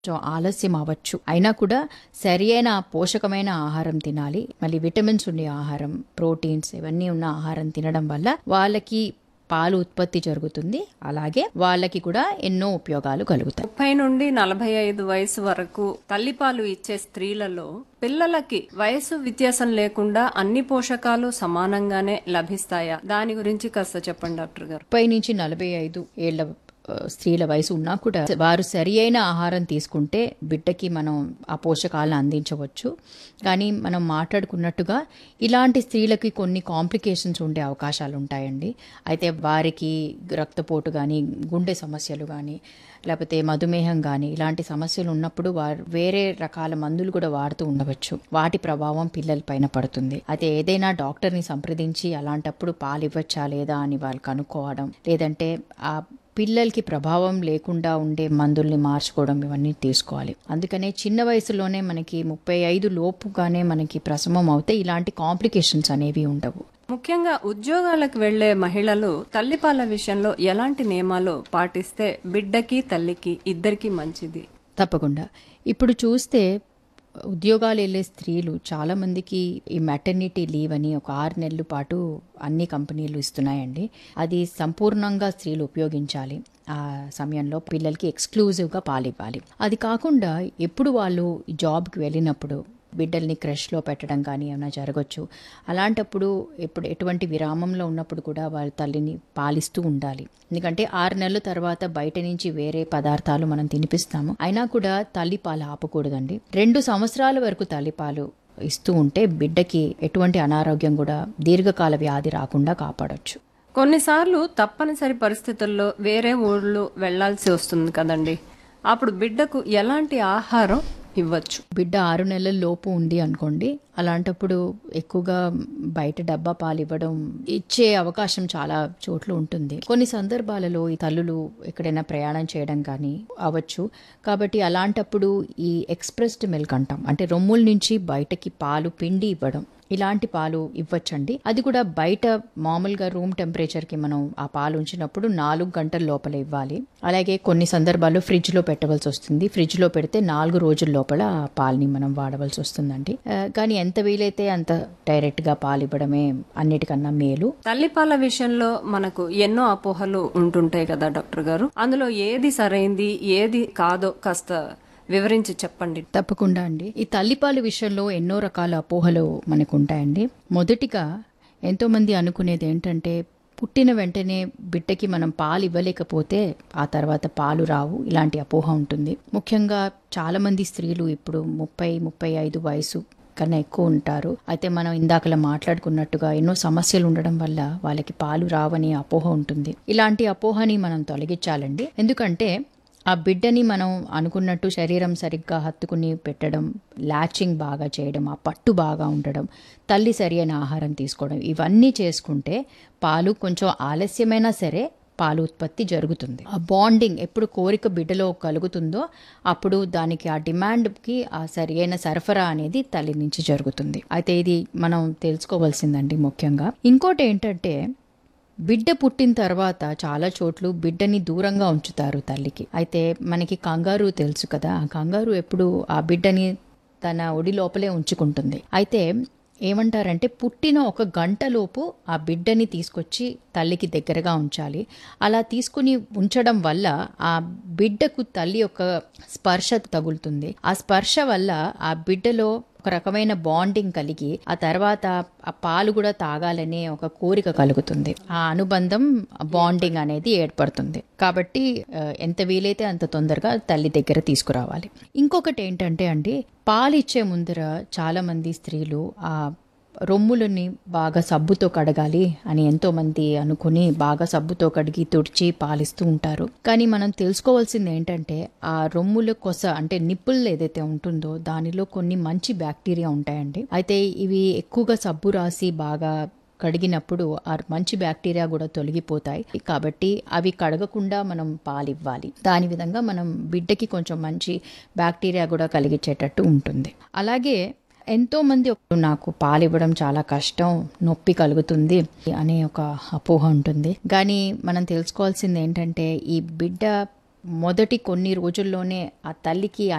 కొంచెం ఆలస్యం అవ్వచ్చు అయినా కూడా సరి అయిన పోషకమైన ఆహారం తినాలి మళ్ళీ విటమిన్స్ ఉండే ఆహారం ప్రోటీన్స్ ఇవన్నీ ఉన్న ఆహారం తినడం వల్ల వాళ్ళకి పాలు ఉత్పత్తి జరుగుతుంది అలాగే వాళ్ళకి కూడా ఎన్నో ఉపయోగాలు కలుగుతాయి ముప్పై నుండి నలభై ఐదు వయసు వరకు తల్లిపాలు ఇచ్చే స్త్రీలలో పిల్లలకి వయసు వ్యత్యాసం లేకుండా అన్ని పోషకాలు సమానంగానే లభిస్తాయా దాని గురించి కాస్త చెప్పండి డాక్టర్ గారు ముప్పై నుంచి నలభై ఐదు ఏళ్ల ఆ, స్త్రీల వయసు ఉన్నా కూడా వారు సరి అయిన ఆహారం తీసుకుంటే బిడ్డకి మనం ఆ పోషకాలను అందించవచ్చు కానీ మనం మాట్లాడుకున్నట్టుగా ఇలాంటి స్త్రీలకి కొన్ని కాంప్లికేషన్స్ ఉండే అవకాశాలు ఉంటాయండి అయితే వారికి రక్తపోటు కానీ గుండె సమస్యలు కానీ లేకపోతే మధుమేహం కానీ ఇలాంటి సమస్యలు ఉన్నప్పుడు వారు వేరే రకాల మందులు కూడా వాడుతూ ఉండవచ్చు వాటి ప్రభావం పిల్లలపైన పడుతుంది అయితే ఏదైనా డాక్టర్ని సంప్రదించి అలాంటప్పుడు పాలు ఇవ్వచ్చా లేదా అని వాళ్ళు కనుక్కోవడం లేదంటే ఆ పిల్లలకి ప్రభావం లేకుండా ఉండే మందుల్ని మార్చుకోవడం ఇవన్నీ తీసుకోవాలి అందుకనే చిన్న వయసులోనే మనకి ముప్పై ఐదు లోపుగానే మనకి ప్రసవం అవుతే ఇలాంటి కాంప్లికేషన్స్ అనేవి ఉండవు ముఖ్యంగా ఉద్యోగాలకు వెళ్లే మహిళలు తల్లిపాల విషయంలో ఎలాంటి నియమాలు పాటిస్తే బిడ్డకి తల్లికి ఇద్దరికి మంచిది తప్పకుండా ఇప్పుడు చూస్తే ఉద్యోగాలు వెళ్ళే స్త్రీలు చాలా మందికి ఈ మెటర్నిటీ లీవ్ అని ఒక ఆరు నెలల పాటు అన్ని కంపెనీలు ఇస్తున్నాయండి అది సంపూర్ణంగా స్త్రీలు ఉపయోగించాలి ఆ సమయంలో పిల్లలకి ఎక్స్క్లూజివ్గా పాలివ్వాలి అది కాకుండా ఎప్పుడు వాళ్ళు జాబ్కి వెళ్ళినప్పుడు బిడ్డల్ని క్రష్లో పెట్టడం కానీ ఏమైనా జరగచ్చు అలాంటప్పుడు ఎప్పుడు ఎటువంటి విరామంలో ఉన్నప్పుడు కూడా వాళ్ళ తల్లిని పాలిస్తూ ఉండాలి ఎందుకంటే ఆరు నెలల తర్వాత బయట నుంచి వేరే పదార్థాలు మనం తినిపిస్తాము అయినా కూడా తల్లి పాలు ఆపకూడదండి రెండు సంవత్సరాల వరకు తల్లిపాలు ఇస్తూ ఉంటే బిడ్డకి ఎటువంటి అనారోగ్యం కూడా దీర్ఘకాల వ్యాధి రాకుండా కాపాడొచ్చు కొన్నిసార్లు తప్పనిసరి పరిస్థితుల్లో వేరే ఊళ్ళు వెళ్లాల్సి వస్తుంది కదండి అప్పుడు బిడ్డకు ఎలాంటి ఆహారం ఇవ్వచ్చు బిడ్డ ఆరు నెలల లోపు ఉంది అనుకోండి అలాంటప్పుడు ఎక్కువగా బయట డబ్బా పాలు ఇవ్వడం ఇచ్చే అవకాశం చాలా చోట్ల ఉంటుంది కొన్ని సందర్భాలలో ఈ తల్లులు ఎక్కడైనా ప్రయాణం చేయడం కానీ అవ్వచ్చు కాబట్టి అలాంటప్పుడు ఈ ఎక్స్ప్రెస్డ్ మిల్క్ అంటాం అంటే రొమ్ముల నుంచి బయటకి పాలు పిండి ఇవ్వడం ఇలాంటి పాలు ఇవ్వచ్చండి అది కూడా బయట మామూలుగా రూమ్ టెంపరేచర్ కి మనం ఆ పాలు ఉంచినప్పుడు నాలుగు గంటల లోపల ఇవ్వాలి అలాగే కొన్ని సందర్భాల్లో ఫ్రిడ్జ్ లో పెట్టవలసి వస్తుంది ఫ్రిడ్జ్ లో పెడితే నాలుగు రోజుల లోపల ఆ పాలని మనం వాడవలసి వస్తుందండి ఆ, కానీ ఎంత వీలైతే అంత డైరెక్ట్ గా పాలు ఇవ్వడమే అన్నిటికన్నా మేలు తల్లిపాల విషయంలో మనకు ఎన్నో అపోహలు ఉంటుంటాయి కదా డాక్టర్ గారు అందులో ఏది సరైంది ఏది కాదో కాస్త వివరించి చెప్పండి తప్పకుండా అండి ఈ తల్లిపాలు విషయంలో ఎన్నో రకాల అపోహలు మనకు ఉంటాయండి మొదటిగా ఎంతో మంది అనుకునేది ఏంటంటే పుట్టిన వెంటనే బిడ్డకి మనం పాలు ఇవ్వలేకపోతే ఆ తర్వాత పాలు రావు ఇలాంటి అపోహ ఉంటుంది ముఖ్యంగా చాలా మంది స్త్రీలు ఇప్పుడు ముప్పై ముప్పై ఐదు వయసు కన్నా ఎక్కువ ఉంటారు అయితే మనం ఇందాకలా మాట్లాడుకున్నట్టుగా ఎన్నో సమస్యలు ఉండడం వల్ల వాళ్ళకి పాలు రావని అపోహ ఉంటుంది ఇలాంటి అపోహని మనం తొలగించాలండి ఎందుకంటే ఆ బిడ్డని మనం అనుకున్నట్టు శరీరం సరిగ్గా హత్తుకుని పెట్టడం లాచింగ్ బాగా చేయడం ఆ పట్టు బాగా ఉండడం తల్లి సరి అయిన ఆహారం తీసుకోవడం ఇవన్నీ చేసుకుంటే పాలు కొంచెం ఆలస్యమైనా సరే పాలు ఉత్పత్తి జరుగుతుంది ఆ బాండింగ్ ఎప్పుడు కోరిక బిడ్డలో కలుగుతుందో అప్పుడు దానికి ఆ డిమాండ్కి ఆ సరి అయిన సరఫరా అనేది తల్లి నుంచి జరుగుతుంది అయితే ఇది మనం తెలుసుకోవాల్సిందండి ముఖ్యంగా ఇంకోటి ఏంటంటే బిడ్డ పుట్టిన తర్వాత చాలా చోట్ల బిడ్డని దూరంగా ఉంచుతారు తల్లికి అయితే మనకి కంగారు తెలుసు కదా ఆ కంగారు ఎప్పుడు ఆ బిడ్డని తన ఒడి లోపలే ఉంచుకుంటుంది అయితే ఏమంటారంటే పుట్టిన ఒక గంట లోపు ఆ బిడ్డని తీసుకొచ్చి తల్లికి దగ్గరగా ఉంచాలి అలా తీసుకుని ఉంచడం వల్ల ఆ బిడ్డకు తల్లి యొక్క స్పర్శ తగులుతుంది ఆ స్పర్శ వల్ల ఆ బిడ్డలో ఒక రకమైన బాండింగ్ కలిగి ఆ తర్వాత ఆ పాలు కూడా తాగాలనే ఒక కోరిక కలుగుతుంది ఆ అనుబంధం బాండింగ్ అనేది ఏర్పడుతుంది కాబట్టి ఆ, ఎంత వీలైతే అంత తొందరగా తల్లి దగ్గర తీసుకురావాలి ఇంకొకటి ఏంటంటే అండి పాలు ఇచ్చే ముందర చాలా మంది స్త్రీలు ఆ రొమ్ములని బాగా సబ్బుతో కడగాలి అని ఎంతో మంది అనుకుని బాగా సబ్బుతో కడిగి తుడిచి పాలిస్తూ ఉంటారు కానీ మనం తెలుసుకోవాల్సింది ఏంటంటే ఆ రొమ్ముల కొస అంటే నిప్పుల్ ఏదైతే ఉంటుందో దానిలో కొన్ని మంచి బ్యాక్టీరియా ఉంటాయండి అయితే ఇవి ఎక్కువగా సబ్బు రాసి బాగా కడిగినప్పుడు ఆ మంచి బ్యాక్టీరియా కూడా తొలగిపోతాయి కాబట్టి అవి కడగకుండా మనం పాలివ్వాలి దాని విధంగా మనం బిడ్డకి కొంచెం మంచి బ్యాక్టీరియా కూడా కలిగించేటట్టు ఉంటుంది అలాగే ఎంతో మంది నాకు పాలు ఇవ్వడం చాలా కష్టం నొప్పి కలుగుతుంది అనే ఒక అపోహ ఉంటుంది కానీ మనం తెలుసుకోవాల్సింది ఏంటంటే ఈ బిడ్డ మొదటి కొన్ని రోజుల్లోనే ఆ తల్లికి